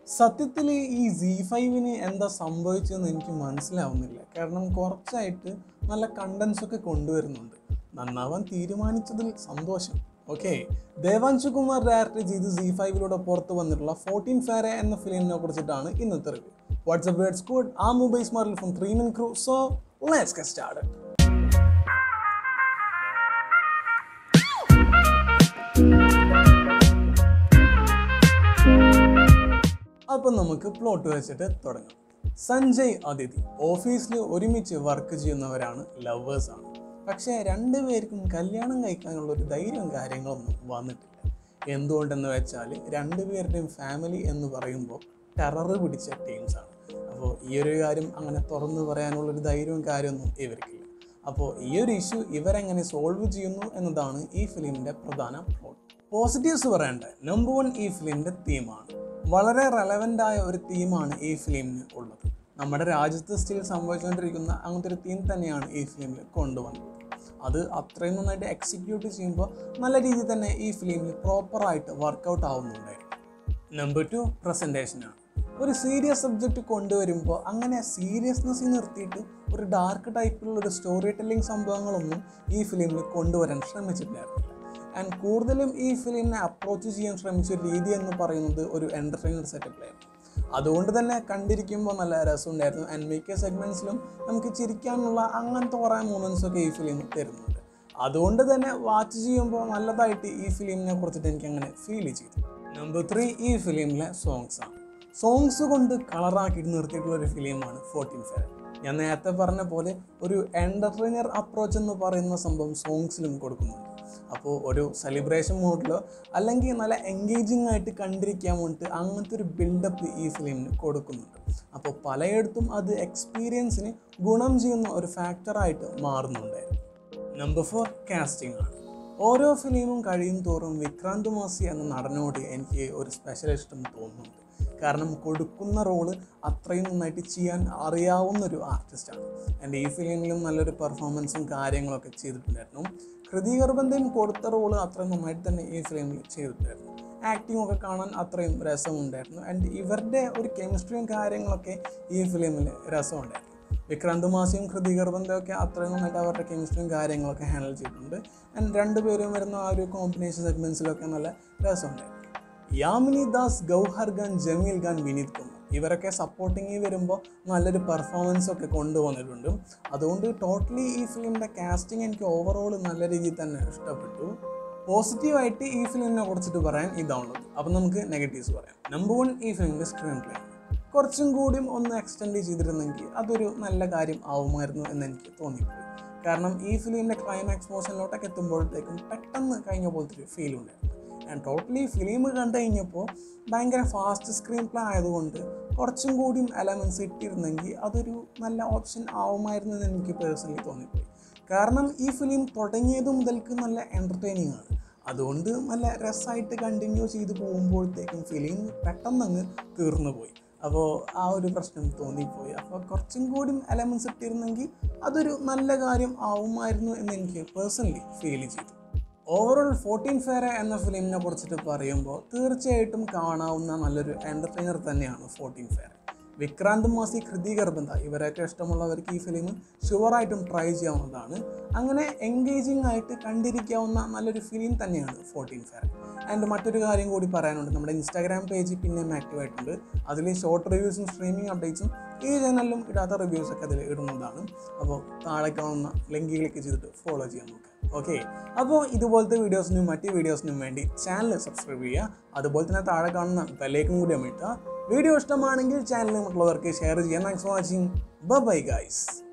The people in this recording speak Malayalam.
സത്യത്തിൽ ഈ സി ഫൈവിന് എന്താ സംഭവിച്ചതെന്ന് എനിക്ക് മനസ്സിലാവുന്നില്ല കാരണം കുറച്ചായിട്ട് നല്ല കണ്ടൻസ് ഒക്കെ കൊണ്ടുവരുന്നുണ്ട് നന്നാവാൻ തീരുമാനിച്ചതിൽ സന്തോഷം ഓക്കെ ദേവാൻഷു കുമാർ ഡയറക്റ്റ് ചെയ്ത് സി ഫൈവിലൂടെ പുറത്ത് വന്നിട്ടുള്ള ഫോർട്ടീൻ ഫെയറെ എന്ന ഫിലിമിനെ കുറിച്ചിട്ടാണ് ഇന്നത്തെ റിവ്യൂ വാട്സ്ആപ്പ് വേർഡ്സ് കോഡ് ആ മൊബൈൽ സ്മാർട്ടിൽ from three min crew so let's get started അപ്പം നമുക്ക് പ്ലോട്ട് വെച്ചിട്ട് തുടങ്ങാം സഞ്ജയ് അതിഥി ഓഫീസിൽ ഒരുമിച്ച് വർക്ക് ചെയ്യുന്നവരാണ് ലവേഴ്സ് ആണ് പക്ഷേ രണ്ടുപേർക്കും കല്യാണം കഴിക്കാനുള്ള ഒരു ധൈര്യവും കാര്യങ്ങളൊന്നും വന്നിട്ടില്ല എന്തുകൊണ്ടെന്ന് വെച്ചാൽ രണ്ടുപേരുടെയും ഫാമിലി എന്ന് പറയുമ്പോൾ ടെറർ പിടിച്ച ടീംസാണ് അപ്പോൾ ഈ ഒരു കാര്യം അങ്ങനെ തുറന്നു പറയാനുള്ളൊരു ധൈര്യവും കാര്യമൊന്നും ഇവർക്കില്ല അപ്പോൾ ഈ ഒരു ഇഷ്യൂ ഇവരെങ്ങനെ സോൾവ് ചെയ്യുന്നു എന്നതാണ് ഈ ഫിലിമിൻ്റെ പ്രധാന പ്ലോട്ട് പോസിറ്റീവ്സ് പറയേണ്ട നമ്പർ വൺ ഈ ഫിലിമിൻ്റെ തീമാണ് വളരെ റെലവൻ്റ് ആയ ഒരു തീമാണ് ഈ ഫിലിമിന് ഉള്ളത് നമ്മുടെ രാജ്യത്ത് സ്റ്റിൽ സംഭവിച്ചുകൊണ്ടിരിക്കുന്ന അങ്ങനത്തെ ഒരു തീം തന്നെയാണ് ഈ ഫിലിമിൽ കൊണ്ടുവന്നത് അത് അത്രയും നന്നായിട്ട് എക്സിക്യൂട്ട് ചെയ്യുമ്പോൾ നല്ല രീതിയിൽ തന്നെ ഈ ഫിലിമിൽ പ്രോപ്പറായിട്ട് വർക്കൗട്ട് ആവുന്നുണ്ടായിരുന്നു നമ്പർ ടു പ്രസൻറ്റേഷനാണ് ഒരു സീരിയസ് സബ്ജക്റ്റ് കൊണ്ടുവരുമ്പോൾ അങ്ങനെ സീരിയസ്നെസ് നിർത്തിയിട്ട് ഒരു ഡാർക്ക് ടൈപ്പിലുള്ള ഒരു സ്റ്റോറി ടെല്ലിംഗ് സംഭവങ്ങളൊന്നും ഈ ഫിലിമിൽ കൊണ്ടുവരാൻ ശ്രമിച്ചിട്ടില്ലായിരുന്നില്ല ആൻഡ് കൂടുതലും ഈ ഫിലിമിനെ അപ്രോച്ച് ചെയ്യാൻ ശ്രമിച്ച ഒരു രീതി എന്ന് പറയുന്നത് ഒരു എൻ്റർടൈനർ സെറ്റപ്പിലായിരുന്നു അതുകൊണ്ട് തന്നെ കണ്ടിരിക്കുമ്പോൾ നല്ല രസമുണ്ടായിരുന്നു ആൻഡ് മിക്ക സെഗ്മെൻറ്റ്സിലും നമുക്ക് ചിരിക്കാനുള്ള അങ്ങനത്തെ കുറേ മൂമെൻറ്റ്സ് ഒക്കെ ഈ ഫിലിം തരുന്നുണ്ട് അതുകൊണ്ട് തന്നെ വാച്ച് ചെയ്യുമ്പോൾ നല്ലതായിട്ട് ഈ ഫിലിമിനെ കുറിച്ചിട്ട് എനിക്ക് അങ്ങനെ ഫീൽ ചെയ്തു നമ്പർ ത്രീ ഈ ഫിലിമിലെ സോങ്സ് ആണ് സോങ്സ് കൊണ്ട് കളറാക്കി നിർത്തിയിട്ടുള്ള ഒരു ഫിലിമാണ് ഫോർട്ടീൻ ഫെയർ ഞാൻ നേരത്തെ പറഞ്ഞ പോലെ ഒരു എൻ്റർടൈനർ അപ്രോച്ച് എന്ന് പറയുന്ന സംഭവം സോങ്സിലും കൊടുക്കുന്നുണ്ട് അപ്പോൾ ഒരു സെലിബ്രേഷൻ മോഡിലോ അല്ലെങ്കിൽ നല്ല എൻഗേജിങ് ആയിട്ട് കണ്ടിരിക്കാൻ വേണ്ടിയിട്ട് അങ്ങനത്തെ ഒരു ബിൽഡപ്പ് ഈ ഫിലിമിന് കൊടുക്കുന്നുണ്ട് അപ്പോൾ പലയിടത്തും അത് എക്സ്പീരിയൻസിന് ഗുണം ചെയ്യുന്ന ഒരു ഫാക്ടറായിട്ട് മാറുന്നുണ്ടായിരുന്നു നമ്പർ ഫോർ കാസ്റ്റിംഗ് ആണ് ഓരോ ഫിലിമും കഴിയും തോറും വിക്രാന്ത് മാസി എന്ന നടനോട് എനിക്ക് ഒരു സ്പെഷ്യൽ ഇഷ്ടം തോന്നുന്നുണ്ട് കാരണം കൊടുക്കുന്ന റോള് അത്രയും നന്നായിട്ട് ചെയ്യാൻ അറിയാവുന്ന ഒരു ആർട്ടിസ്റ്റാണ് എൻ്റെ ഈ ഫിലിമിലും നല്ലൊരു പെർഫോമൻസും കാര്യങ്ങളൊക്കെ ചെയ്തിട്ടുണ്ടായിരുന്നു ഹൃതിക് അർബന്ദയും കൊടുത്ത റോള് അത്രയും നന്നായിട്ട് തന്നെ ഈ ഫിലിമിൽ ചെയ്തിട്ടുണ്ടായിരുന്നു ആക്ടിംഗ് ഒക്കെ കാണാൻ അത്രയും രസമുണ്ടായിരുന്നു ആൻഡ് ഇവരുടെ ഒരു കെമിസ്ട്രിയും കാര്യങ്ങളൊക്കെ ഈ ഫിലിമിൽ രസമുണ്ടായിരുന്നു വിക്രാന്ത് മാസിയും ഹൃതിക് അർബന്ദയും ഒക്കെ അത്രയും നന്നായിട്ട് അവരുടെ കെമിസ്ട്രിയും കാര്യങ്ങളൊക്കെ ഹാൻഡിൽ ചെയ്തിട്ടുണ്ട് ആൻഡ് രണ്ടുപേരും വരുന്ന ആ ഒരു കോമ്പിനേഷൻ സെഗ്മെൻറ്റ്സിലൊക്കെ നല്ല രസമുണ്ടായിരുന്നു യാമിനി ദാസ് ഗൗഹർ ഖാൻ ജമീൽ ഖാൻ വിനീത് കുമാർ ഇവരൊക്കെ സപ്പോർട്ടിങ് വരുമ്പോൾ നല്ലൊരു പെർഫോമൻസ് ഒക്കെ കൊണ്ടുവന്നിട്ടുണ്ട് അതുകൊണ്ട് ടോട്ടലി ഈ ഫിലിമിൻ്റെ കാസ്റ്റിംഗ് എനിക്ക് ഓവറോൾ നല്ല രീതിയിൽ തന്നെ ഇഷ്ടപ്പെട്ടു പോസിറ്റീവായിട്ട് ഈ ഫിലിമിനെ കുറിച്ചിട്ട് പറയാൻ ഇതാണുള്ളത് അപ്പം നമുക്ക് നെഗറ്റീവ്സ് പറയാം നമ്പർ വൺ ഈ ഫിലിമിൻ്റെ സ്ക്രീൻ പ്ലേ കുറച്ചും കൂടിയും ഒന്ന് എക്സ്റ്റെൻഡ് ചെയ്തിരുന്നെങ്കിൽ അതൊരു നല്ല കാര്യം ആവുമായിരുന്നു എന്ന് എനിക്ക് തോന്നിപ്പോയി കാരണം ഈ ഫിലിമിൻ്റെ ക്ലൈമാക്സ് മോഷനിലോട്ടൊക്കെ എത്തുമ്പോഴത്തേക്കും പെട്ടെന്ന് കഴിഞ്ഞ പോലത്തെ ഒരു ഫീൽ ഉണ്ടായിരുന്നു ഞാൻ ടോട്ടലി ഫിലിം കണ്ടു കഴിഞ്ഞപ്പോൾ ഭയങ്കര ഫാസ്റ്റ് സ്ക്രീൻ പ്ലേ ആയതുകൊണ്ട് കുറച്ചും കൂടിയും എലമെൻസ് ഇട്ടിരുന്നെങ്കിൽ അതൊരു നല്ല ഓപ്ഷൻ ആവുമായിരുന്നു എന്ന് എനിക്ക് പേഴ്സണലി തോന്നിപ്പോയി കാരണം ഈ ഫിലിം തുടങ്ങിയത് മുതൽക്ക് നല്ല എൻ്റർടൈനിങ് ആണ് അതുകൊണ്ട് നല്ല രസമായിട്ട് കണ്ടിന്യൂ ചെയ്ത് പോകുമ്പോഴത്തേക്കും ഫിലിം പെട്ടെന്നങ്ങ് തീർന്നു പോയി അപ്പോൾ ആ ഒരു പ്രശ്നം തോന്നിപ്പോയി അപ്പോൾ കുറച്ചും കൂടി എലമെൻസ് ഇട്ടിരുന്നെങ്കിൽ അതൊരു നല്ല കാര്യം ആവുമായിരുന്നു എന്ന് എനിക്ക് പേഴ്സണലി ഫീൽ ചെയ്തു ഓവറോൾ ഫോർട്ടീൻ ഫെയർ എന്ന ഫിലിമിനെ കുറിച്ചിട്ട് പറയുമ്പോൾ തീർച്ചയായിട്ടും കാണാവുന്ന നല്ലൊരു എൻ്റർടൈനർ തന്നെയാണ് ഫോർട്ടീൻ ഫെയർ വിക്രാന്ത് മാസി ഹൃതിക് അർബന്ദ ഇവരൊക്കെ ഇഷ്ടമുള്ളവർക്ക് ഈ ഫിലിം ഷുവറായിട്ടും ട്രൈ ചെയ്യാവുന്നതാണ് അങ്ങനെ എൻഗേജിങ് ആയിട്ട് കണ്ടിരിക്കാവുന്ന നല്ലൊരു ഫിലിം തന്നെയാണ് ഫോർട്ടീൻ ഫെയർ ആൻഡ് മറ്റൊരു കാര്യം കൂടി പറയാനുണ്ട് നമ്മുടെ ഇൻസ്റ്റാഗ്രാം പേജ് പിന്നെയും ആക്റ്റീവ് ആയിട്ടുണ്ട് അതിൽ ഷോർട്ട് റിവ്യൂസും സ്ട്രീമിംഗ് അപ്ഡേറ്റ്സും ഈ ചാനലിലും ഇടാത്ത റിവ്യൂസൊക്കെ അതിൽ ഇടുന്നതാണ് അപ്പോൾ താഴെ കാണുന്ന ലിങ്ക് ക്ലിക്ക് ചെയ്തിട്ട് ഫോളോ ചെയ്യാൻ നോക്കുക ഓക്കെ അപ്പോൾ ഇതുപോലത്തെ വീഡിയോസിനും മറ്റ് വീഡിയോസിനും വേണ്ടി ചാനൽ സബ്സ്ക്രൈബ് ചെയ്യുക അതുപോലെ തന്നെ താഴെ കാണുന്ന ബെല്ലേക്കും കൂടി അമിട്ടുക വീഡിയോ ഇഷ്ടമാണെങ്കിൽ ചാനൽ മറ്റുള്ളവർക്ക് ഷെയർ ചെയ്യാൻ thanks for watching bye guys